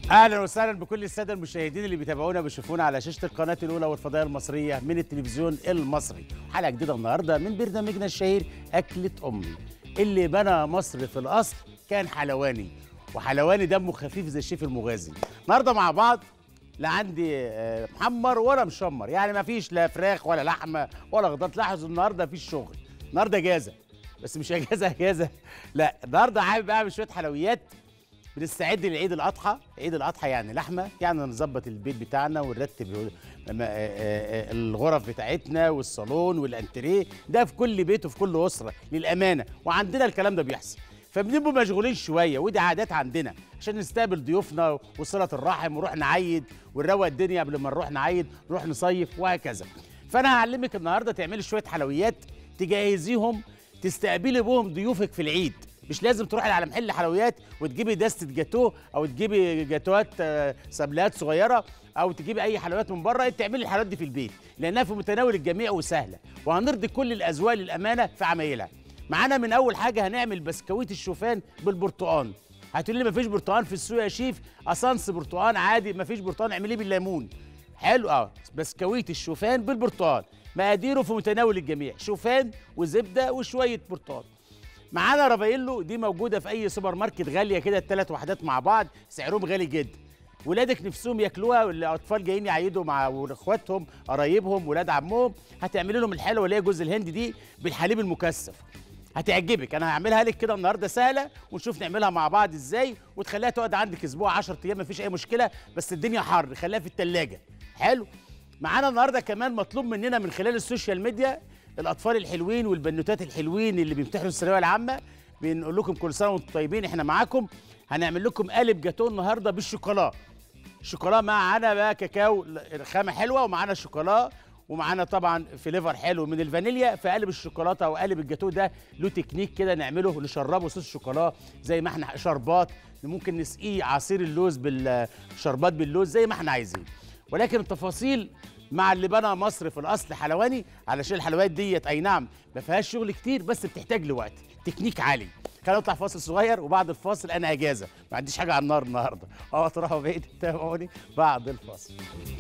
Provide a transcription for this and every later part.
اهلا وسهلا بكل الساده المشاهدين اللي بيتابعونا وبيشوفونا على شاشه القناه الاولى والفضائيه المصريه من التلفزيون المصري حلقه جديده النهارده من برنامجنا الشهير اكله امي اللي بنى مصر في الاصل كان حلواني وحلواني دمه خفيف زي الشيف المغازي النهارده مع بعض لا عندي آه، محمر ولا مشمر يعني ما فيش لا فراخ ولا لحمه ولا خضار تلاحظوا النهارده مفيش شغل النهارده اجازه بس مش اجازه اجازه لا النهارده حابب اعمل شويه حلويات بنستعد لعيد الاضحى عيد الاضحى يعني لحمه يعني نظبط البيت بتاعنا ونرتب لما- آه، آه، آه، الغرف بتاعتنا والصالون والانتريه ده في كل بيت وفي كل اسره للامانه وعندنا الكلام ده بيحصل فبنبقوا مشغولين شويه ودي عادات عندنا عشان نستقبل ضيوفنا وصله الرحم ونروح نعيد ونروق الدنيا قبل ما نروح نعيد نروح نصيف وهكذا فانا هعلمك النهارده تعملي شويه حلويات تجهزيهم تستقبلي بهم ضيوفك في العيد مش لازم تروحي على محل حلويات وتجيبي دستة جاتوه او تجيبي جاتوهات آه، سبلات صغيره او تجيبي اي حلويات من بره انت تعملي الحلويات دي في البيت لانها في متناول الجميع وسهله وهنرضي كل الاذواق للامانه في عمايلها معانا من اول حاجه هنعمل بسكويت الشوفان بالبرتقال هتقولي لي مفيش برتقال في السوق يا شيف اسانس برتقال عادي مفيش برتقال اعمليه بالليمون حلو اه بسكويت الشوفان بالبرتقال مقاديره في متناول الجميع شوفان وزبده وشويه برتقال معانا رافايلو دي موجوده في اي سوبر ماركت غاليه كده الثلاث وحدات مع بعض سعرهم غالي جدا ولادك نفسهم ياكلوها والاطفال جايين يعيدوا مع اخواتهم قرايبهم ولاد عمهم هتعملي لهم الحلوه اللي هي جوز الهند دي بالحليب المكثف هتعجبك انا هعملها لك كده النهارده سهله ونشوف نعملها مع بعض ازاي وتخليها تقعد عندك اسبوع 10 ايام مفيش اي مشكله بس الدنيا حر خليها في التلاجة حلو معانا النهارده كمان مطلوب مننا من خلال السوشيال ميديا الاطفال الحلوين والبنوتات الحلوين اللي بيمتحنوا الثانويه العامه بنقول لكم كل سنه وانتم طيبين احنا معاكم هنعمل لكم قالب جاتوه النهارده بالشوكولا الشوكولا معانا بقى كاكاو خامه حلوه ومعانا الشوكولا ومعانا طبعا فليفر حلو من الفانيليا في قالب الشوكولاته او قالب الجاتوه ده له تكنيك كده نعمله نشربه صوص شوكولا زي ما احنا شربات ممكن نسقيه عصير اللوز بالشربات باللوز زي ما احنا عايزين ولكن التفاصيل مع اللي بنى مصر في الاصل حلواني علشان الحلويات ديت اي نعم ما فيهاش شغل كتير بس بتحتاج لوقت تكنيك عالي خلينا نطلع فاصل صغير وبعد الفاصل انا اجازه ما عنديش حاجه على النار النهارده اه تروحوا بعيد تابعوني بعد الفاصل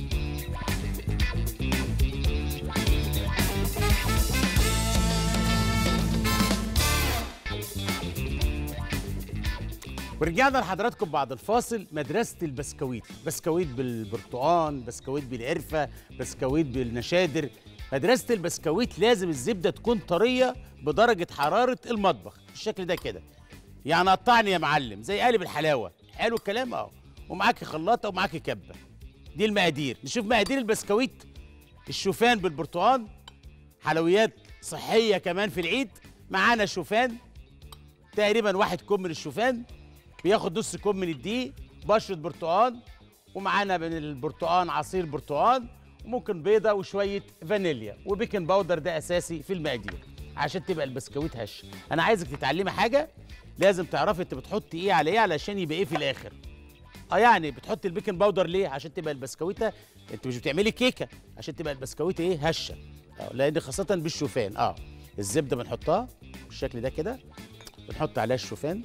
ورجعنا لحضراتكم بعد الفاصل مدرسة البسكويت بسكويت بالبرتقال بسكويت بالقرفة بسكويت بالنشادر مدرسة البسكويت لازم الزبدة تكون طرية بدرجة حرارة المطبخ بالشكل ده كده يعني قطعني يا معلم زي قالب الحلاوة حلو الكلام اه ومعاكي خلاطة ومعاكي كبة دي المقادير نشوف مقادير البسكويت الشوفان بالبرتقال حلويات صحية كمان في العيد معانا شوفان تقريبا واحد كوب من الشوفان بياخد نص كوب من الدقيق بشرة برتقال ومعانا من البرتقال عصير برتقال وممكن بيضة وشوية فانيليا وبيكنج باودر ده أساسي في المقادير عشان تبقى البسكويت هش أنا عايزك تتعلمي حاجة لازم تعرفي أنت بتحطي إيه على إيه علشان يبقى إيه في الآخر اه يعني بتحطي البيكنج باودر ليه عشان تبقى البسكويته انت مش بتعملي كيكه عشان تبقى البسكويته ايه هشه اه لان خاصه بالشوفان اه الزبده بنحطها بالشكل ده كده بنحط عليها الشوفان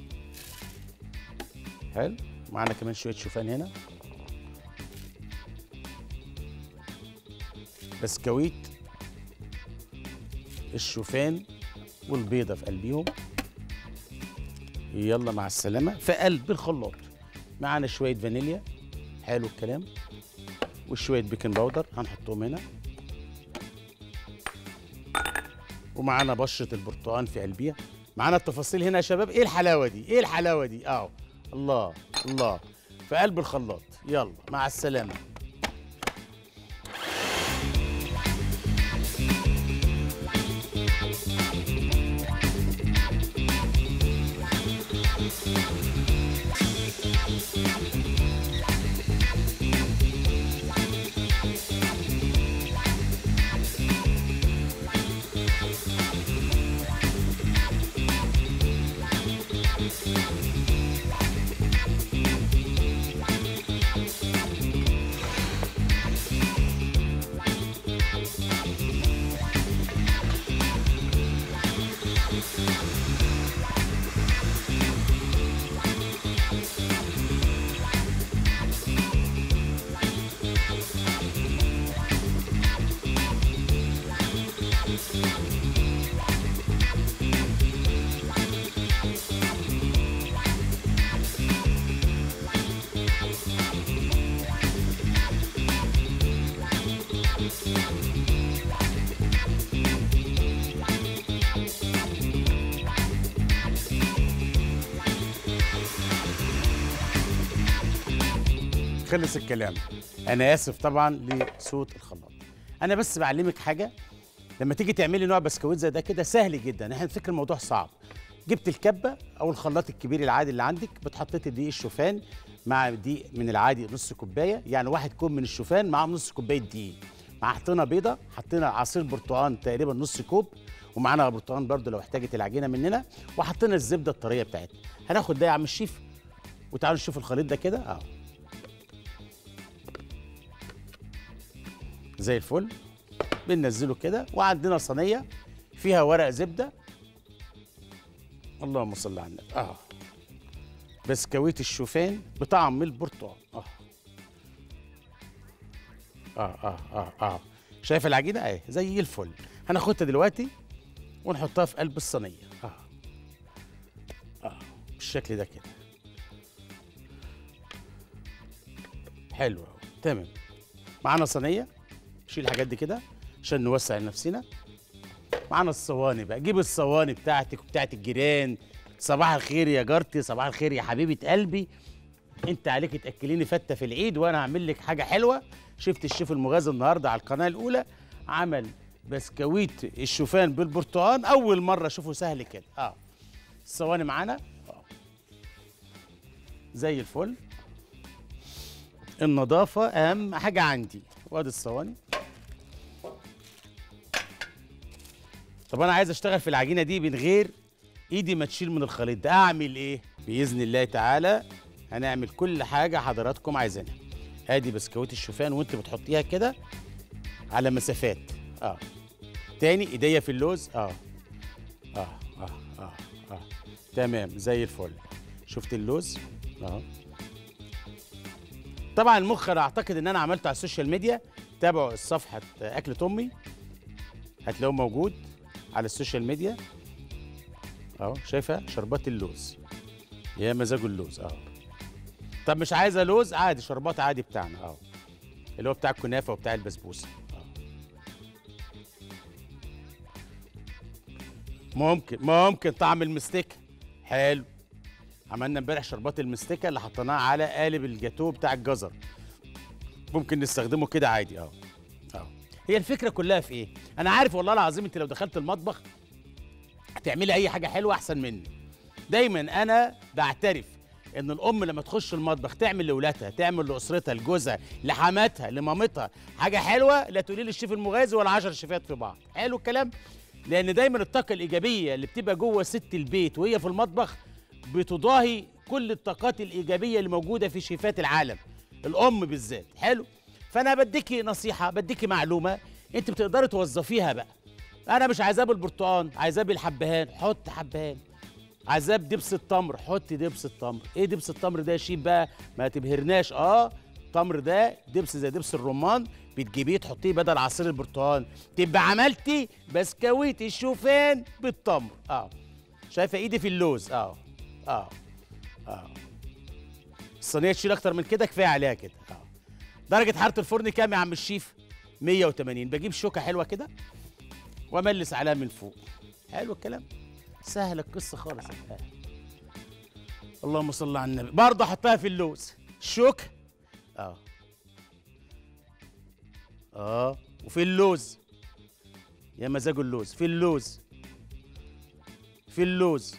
حلو معانا كمان شويه شوفان هنا بسكويت الشوفان والبيضه في قلبيهم يلا مع السلامه في قلب الخلاط معانا شويه فانيليا حلو الكلام وشويه بيكنج باودر هنحطهم هنا ومعانا بشره البرتقال في قلبيها معانا التفاصيل هنا يا شباب ايه الحلاوه دي ايه الحلاوه دي اه الله الله في قلب الخلاط يلا مع السلامه وخلص الكلام انا اسف طبعا لصوت الخلاط انا بس بعلمك حاجه لما تيجي تعملي نوع بسكويت زي ده كده سهل جدا احنا نفكر الموضوع صعب جبت الكبه او الخلاط الكبير العادي اللي عندك بتحطيت دقيق الشوفان مع دقيق من العادي نص كوبايه يعني واحد كوب من الشوفان مع نص كوبايه دقيق مع حطينا بيضه حطينا عصير برتقال تقريبا نص كوب ومعانا برتقال برده لو احتاجت العجينه مننا وحطينا الزبده الطريه بتاعتنا هناخد ده يا عم الشيف وتعالوا نشوف الخليط ده كده اهو زي الفل بننزله كده وعندنا صينيه فيها ورق زبده اللهم صل على النبي اه بسكويت الشوفان بطعم البرتقال اه اه اه اه اه شايف العجينه اهي زي الفل هناخدها دلوقتي ونحطها في قلب الصينيه اه اه بالشكل ده كده حلو أوي. تمام معانا صينيه نشيل الحاجات دي كده عشان نوسع لنفسنا معانا الصواني بقى جيب الصواني بتاعتك وبتاعت الجيران صباح الخير يا جارتي صباح الخير يا حبيبه قلبي انت عليك تاكليني فته في العيد وانا هعمل لك حاجه حلوه شفت الشيف المغازي النهارده على القناه الاولى عمل بسكويت الشوفان بالبرتقال اول مره اشوفه سهل كده اه الصواني معانا آه. زي الفل النظافه اهم حاجه عندي وادي الصواني طب انا عايز اشتغل في العجينه دي من غير ايدي ما تشيل من الخليط ده اعمل ايه باذن الله تعالى هنعمل كل حاجه حضراتكم عايزينها ادي بسكويت الشوفان وانت بتحطيها كده على مسافات اه تاني ايديا في اللوز اه اه اه اه اه تمام زي الفل شفت اللوز اه طبعا المخ انا اعتقد ان انا عملته على السوشيال ميديا تابعوا الصفحه اكله امي هتلاقوه موجود على السوشيال ميديا اهو شايفه شربات اللوز يا مزاج اللوز اهو طب مش عايزه لوز عادي شربات عادي بتاعنا اهو اللي هو بتاع الكنافه وبتاع البسبوسه أهو. ممكن ممكن طعم المستكه حلو عملنا امبارح شربات المستكه اللي حطيناها على قالب الجاتوه بتاع الجزر ممكن نستخدمه كده عادي اهو اهو هي الفكره كلها في ايه انا عارف والله العظيم انت لو دخلت المطبخ هتعملي اي حاجه حلوه احسن مني دايما انا بعترف ان الام لما تخش المطبخ تعمل لاولادها تعمل لاسرتها لجوزها لحماتها لمامتها حاجه حلوه لا تقولي لي الشيف المغازي ولا 10 شيفات في بعض حلو الكلام لان دايما الطاقه الايجابيه اللي بتبقى جوه ست البيت وهي في المطبخ بتضاهي كل الطاقات الايجابيه اللي موجوده في شيفات العالم الام بالذات حلو فانا بديكي نصيحه بديكي معلومه انت بتقدري توظفيها بقى انا مش عايزاه بالبرتقال عايزاه بالحبهان حط حبهان عايزاه بدبس التمر حط دبس التمر ايه دبس التمر ده يا شيف بقى ما تبهرناش اه التمر ده دبس زي دبس الرمان بتجيبيه تحطيه بدل عصير البرتقال تبقى عملتي بسكويت الشوفان بالتمر اه شايفه ايدي في اللوز اه اه اه الصينيه تشيل اكتر من كده كفايه عليها كده اه درجه حراره الفرن كام يا عم الشيف 180 بجيب شوكه حلوه كده واملس عليها من فوق حلو الكلام سهل القصه خالص آه. اللهم صل على النبي برضه احطها في اللوز الشوكه اه اه وفي اللوز يا مزاج اللوز في اللوز في اللوز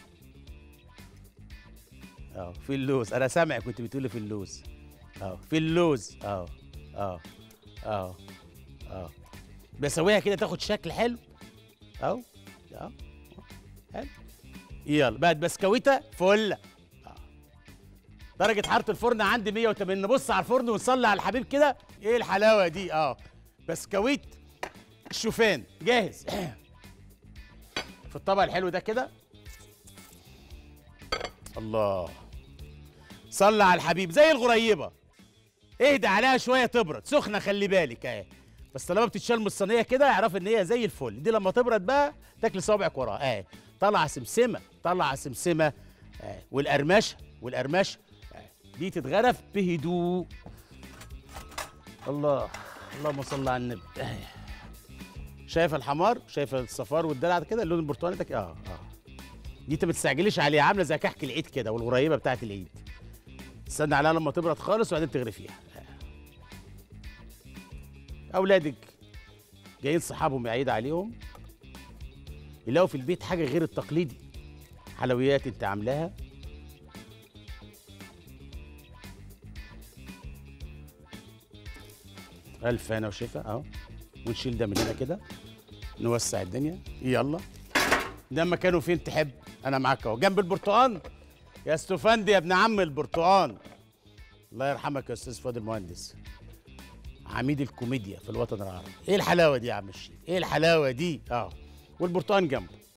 اه في اللوز انا سامع كنت بتقولي في اللوز اه في اللوز اه اه اه اه بسويها كده تاخد شكل حلو اهو اه حلو يلا بقت بسكويته فله آه. درجة حرارة الفرن عندي 180 نبص على الفرن ونصلي على الحبيب كده ايه الحلاوة دي اه بسكويت الشوفان جاهز في الطبق الحلو ده كده الله صلي على الحبيب زي الغريبة اهدى عليها شوية تبرد سخنة خلي بالك اهي بس طالما بتتشال من الصينية كده اعرف ان هي زي الفل دي لما تبرد بقى تاكل صوابعك وراها اهي طالعة سمسمة طالعة سمسمة اهي والقرمشة والقرمشة اهي دي تتغرف بهدوء الله اللهم صل على النبي اهي شايف الحمار شايف الصفار والدلع كده اللون البرتقالي ده كده؟ اه اه دي انت ما تستعجليش عليها عامله زي كحك العيد كده والغريبه بتاعت العيد استنى عليها لما تبرد خالص وبعدين تغرفيها آه. اولادك جايين صحابهم يعيد عليهم يلاقوا في البيت حاجه غير التقليدي حلويات انت عاملاها الف هنا وشفا اهو ونشيل ده من هنا كده نوسع الدنيا يلا ده مكانه فين تحب انا معاك اهو جنب البرتقال يا استفندي يا ابن عم البرتقال الله يرحمك يا استاذ فؤاد المهندس عميد الكوميديا في الوطن العربي ايه الحلاوه دي يا عم الشيخ ايه الحلاوه دي اه والبرتقال جنبه